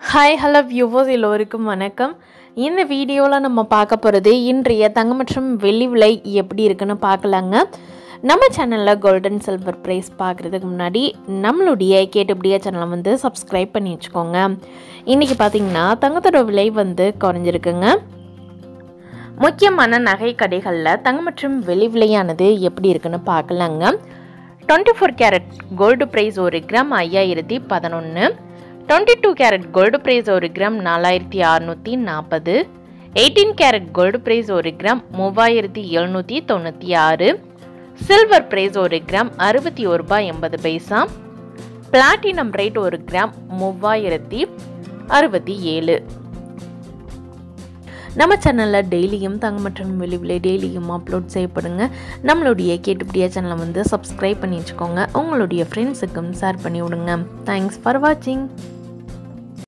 hi hello viewers எல்லோருக்கும் வணக்கம் இந்த வீடியோவில் நம்ம பார்க்க போகிறது இன்றைய தங்கம் மற்றும் வெள்ளி விலை எப்படி இருக்குன்னு பார்க்கலாங்க நம்ம சேனலில் கோல்டன் சில்வர் ப்ரைஸ் பார்க்குறதுக்கு முன்னாடி நம்மளுடைய கேட்டுப்படியா சேனலை வந்து சப்ஸ்கிரைப் பண்ணி வச்சுக்கோங்க இன்றைக்கி பார்த்தீங்கன்னா தங்கத்தோட விலை வந்து குறைஞ்சிருக்குங்க முக்கியமான நகை கடைகளில் தங்கம் மற்றும் வெள்ளி விலையானது எப்படி இருக்குன்னு பார்க்கலாங்க twenty four carat gold price ஒரு கிராம் ஐயாயிரத்தி பதினொன்று twenty two carat gold price ஒரு கிராம் நாலாயிரத்தி அறநூற்றி நாற்பது எயிட்டீன் கேரட் கோல்டு ப்ரைஸ் ஒரு கிராம் மூவாயிரத்தி எழுநூற்றி தொண்ணூற்றி ஆறு சில்வர் ப்ரைஸ் ஒரு கிராம் அறுபத்தி ஒரு ரூபாய் எண்பது பைசா பிளாட்டினம் ரேட் ஒரு கிராம் மூவாயிரத்தி அறுபத்தி ஏழு நம்ம சேனலில் டெய்லியும் தங்க மற்றும் வெளி விலை டெய்லியும் அப்லோட் செய்யப்படுங்க நம்மளுடைய கேட்டுப்படியா சேனலை வந்து சப்ஸ்கிரைப் பண்ணி வச்சுக்கோங்க உங்களுடைய ஃப்ரெண்ட்ஸுக்கும் ஷேர் பண்ணி விடுங்க தேங்க்ஸ் ஃபார் வாட்சிங்